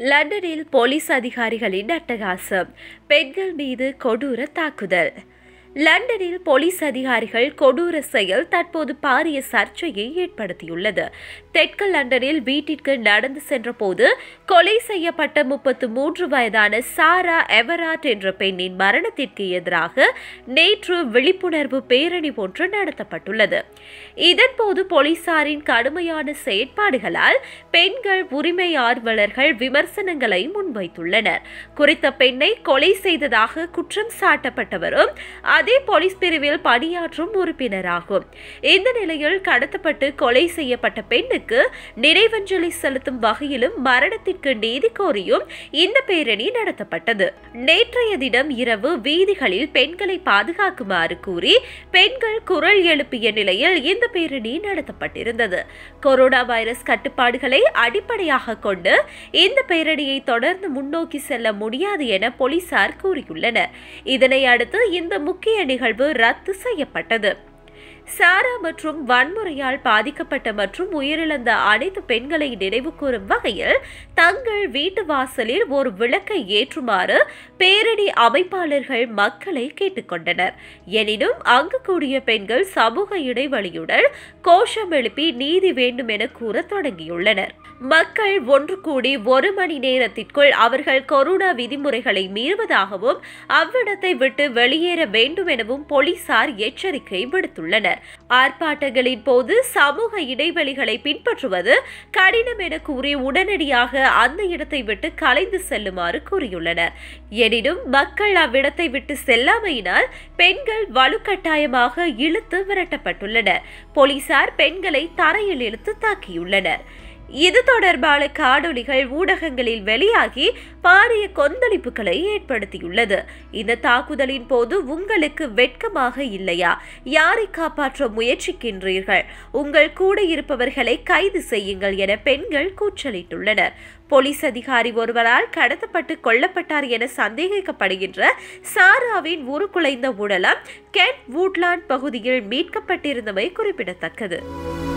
லண்டனில் போலீஸ் அதிகாரிகளின் அட்டகாசம் பெண்கள் மீது கொடூர தாக்குதல் லண்டனில் போலீஸ் அதிகாரிகள் கொடூர செயல் தற்போது பாரிய சர்ச்சையை ஏற்படுத்தியுள்ளது தெற்கு லண்டனில் வீட்டிற்கு நடந்து சென்றபோது கொலை செய்யப்பட்ட முப்பத்து மூன்று வயதான சாரா எவராட் என்ற பெண்ணின் மரணத்திற்கு எதிராக நேற்று விழிப்புணர்வு பேரணி ஒன்று நடத்தப்பட்டுள்ளது இதன்போது போலீசாரின் கடுமையான செயற்பாடுகளால் பெண்கள் உரிமை ஆர்வலர்கள் விமர்சனங்களை முன்வைத்துள்ளனர் குறித்த பெண்ணை கொலை செய்ததாக குற்றம் சாட்டப்பட்டவரும் அதே போலீஸ் பிரிவில் பணியாற்றும் உறுப்பினராகும் இந்த நிலையில் கடத்தப்பட்டு கொலை செய்யப்பட்ட பெண்ணுக்கு நினைவஞ்சலி செலுத்தும் வகையிலும் மரணத்திற்கு நீதி கோரியும் இந்த பேரணி நடத்தப்பட்டது நேற்றைய தினம் இரவு வீதிகளில் பெண்களை பாதுகாக்குமாறு கூறி பெண்கள் குரல் எழுப்பிய நிலையில் இந்த பேரணி நடத்தப்பட்டிருந்தது கொரோனா வைரஸ் கட்டுப்பாடுகளை அடிப்படையாக கொண்டு இந்த பேரணியை தொடர்ந்து முன்னோக்கி செல்ல முடியாது என போலீசார் கூறியுள்ளனர் இதனை அடுத்து இந்த முக்கிய நிகழ்வு ரத்து செய்யப்பட்டது சாரா மற்றும் வன்முறையால் பாதிக்கப்பட்ட மற்றும் உயிரிழந்த அனைத்து பெண்களை நினைவு கூறும் வகையில் தங்கள் வீட்டு வாசலில் ஒரு விளக்கை ஏற்றுமாறு பேரணி அமைப்பாளர்கள் மக்களை கேட்டுக்கொண்டனர் எனினும் அங்கு கூடிய பெண்கள் சமூக இடைவெளியுடன் கோஷம் எழுப்பி நீதி வேண்டும் என கூற தொடங்கியுள்ளனர் மக்கள் ஒன்று கூடி ஒரு மணி நேரத்திற்குள் அவர்கள் கொரோனா விதிமுறைகளை மீறுவதாகவும் அவ்விடத்தை விட்டு வெளியேற வேண்டும் எனவும் போலீசார் எச்சரிக்கை விடுத்துள்ளனர் ஆர்ப்பாட்டங்களின் போது சமூக இடைவெளிகளை பின்பற்றுவது கடினம் என கூறி உடனடியாக அந்த இடத்தை விட்டு கலைந்து செல்லுமாறு கூறியுள்ளனர் எனினும் மக்கள் அவ்விடத்தை விட்டு செல்லாமையினால் பெண்கள் வலுக்கட்டாயமாக இழுத்து விரட்டப்பட்டுள்ளனர் போலீசார் பெண்களை தரையில் இழுத்து தாக்கியுள்ளனர் இது தொடர்பான காணொளிகள் ஊடகங்களில் வெளியாகி பாரிய கொந்தளிப்புகளை ஏற்படுத்தியுள்ளது இந்த தாக்குதலின் போது உங்களுக்கு வெட்கமாக இல்லையா யாரை காப்பாற்ற முயற்சிக்கின்றீர்கள் உங்கள் கூட இருப்பவர்களை கைது செய்யுங்கள் என பெண்கள் கூச்சலிட்டுள்ளனர் போலீஸ் அதிகாரி ஒருவரால் கடத்தப்பட்டு கொல்லப்பட்டார் என சந்தேகிக்கப்படுகின்ற சாராவின் உருக்குலைந்த உடலம் கெட் வூட்லாண்ட் பகுதியில் மீட்கப்பட்டிருந்தமை குறிப்பிடத்தக்கது